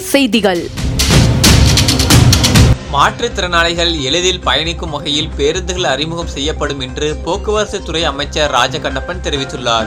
செய்திகள் மாற்றுத்திறனாளிகள் எளிதில் பயணிக்கும் வகையில் பேருந்துகள் அறிமுகம் செய்யப்படும் என்று போக்குவரத்து துறை அமைச்சர் ராஜகண்ணப்பன் தெரிவித்துள்ளார்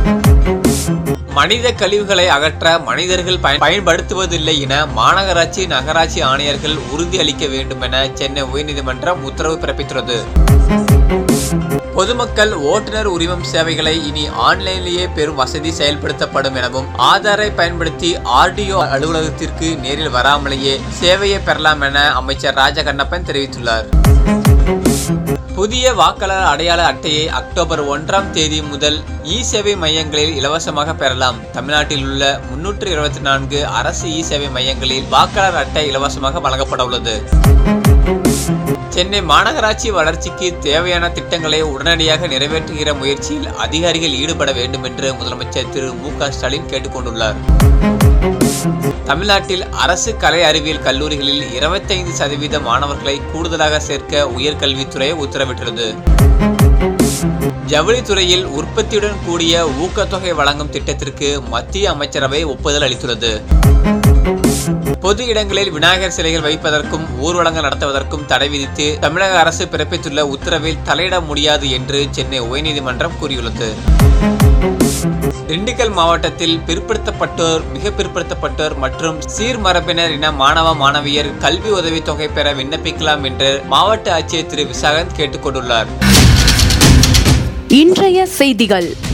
மனித கழிவுகளை அகற்ற மனிதர்கள் பயன்- பயன்படுத்துவதில்லை என மாநகராட்சி நகராட்சி ஆணையர்கள் உறுதியளிக்க வேண்டும் என சென்னை உயர்நீதிமன்றம் உத்தரவு பிறப்பித்துள்ளது பொதுமக்கள் ஓட்டுநர் உரிமம் சேவைகளை இனி ஆன்லைனிலேயே பெறும் வசதி செயல்படுத்தப்படும் எனவும் ஆதாரை பயன்படுத்தி ஆர்டிஓ அலுவலகத்திற்கு நேரில் வராமலேயே சேவையை பெறலாம் என அமைச்சர் ராஜகண்ணப்பன் தெரிவித்துள்ளார் புதிய வாக்காளர் அடையாள அட்டையை அக்டோபர் ஒன்றாம் தேதி முதல் இ சேவை மையங்களில் இலவசமாக பெறலாம் தமிழ்நாட்டில் உள்ள முன்னூற்று இருபத்தி நான்கு அரசு இ சேவை மையங்களில் வாக்காளர் அட்டை இலவசமாக வழங்கப்பட உள்ளது சென்னை மாநகராட்சி வளர்ச்சிக்கு தேவையான திட்டங்களை உடனடியாக நிறைவேற்றுகிற முயற்சியில் அதிகாரிகள் ஈடுபட வேண்டும் என்று முதலமைச்சர் திரு மு க ஸ்டாலின் கேட்டுக்கொண்டுள்ளார் தமிழ்நாட்டில் அரசு கலை அறிவியல் கல்லூரிகளில் 25% சதவீத மாணவர்களை கூடுதலாக சேர்க்க உயர்கல்வித்துறை உத்தரவிட்டுள்ளது ஜவுளித்துறையில் உற்பத்தியுடன் கூடிய ஊக்கத்தொகை வழங்கும் திட்டத்திற்கு மத்திய அமைச்சரவை ஒப்புதல் அளித்துள்ளது பொது இடங்களில் விநாயகர் சிலைகள் வைப்பதற்கும் ஊர்வலங்கள் நடத்துவதற்கும் தடை விதித்து தமிழக அரசு பிறப்பித்துள்ள உத்தரவில் தலையிட முடியாது என்று சென்னை உயர்நீதிமன்றம் கூறியுள்ளது திண்டுக்கல் மாவட்டத்தில் பிற்படுத்தப்பட்டோர் மிக பிற்படுத்தப்பட்டோர் மற்றும் சீர்மரபினர் என மாணவ மாணவியர் கல்வி உதவித்தொகை பெற விண்ணப்பிக்கலாம் என்று மாவட்ட ஆட்சியர் திரு விசாகந்த் கேட்டுக்கொண்டுள்ளார் இன்றைய செய்திகள்